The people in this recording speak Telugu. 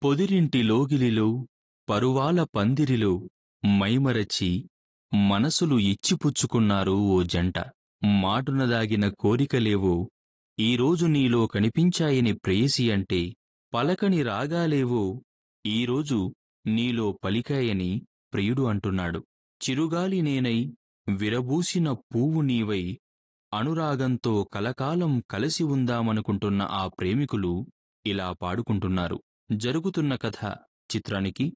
పొదిరింటి లోగిలిలో పరువాల పందిరిలో మైమరచి మనసులు ఇచ్చిపుచ్చుకున్నారు ఓ జంట మాటున దాగిన కోరికలేవో ఈరోజు నీలో కనిపించాయని ప్రేయసి అంటే పలకని రాగాలేవో ఈరోజు నీలో పలికాయని ప్రియుడు అంటున్నాడు చిరుగాలి నేనై విరబూసిన పువ్వు నీవై అనురాగంతో కలకాలం కలిసి ఉందామనుకుంటున్న ఆ ప్రేమికులు ఇలా పాడుకుంటున్నారు జరుగుతున్న కథ చిత్రానికి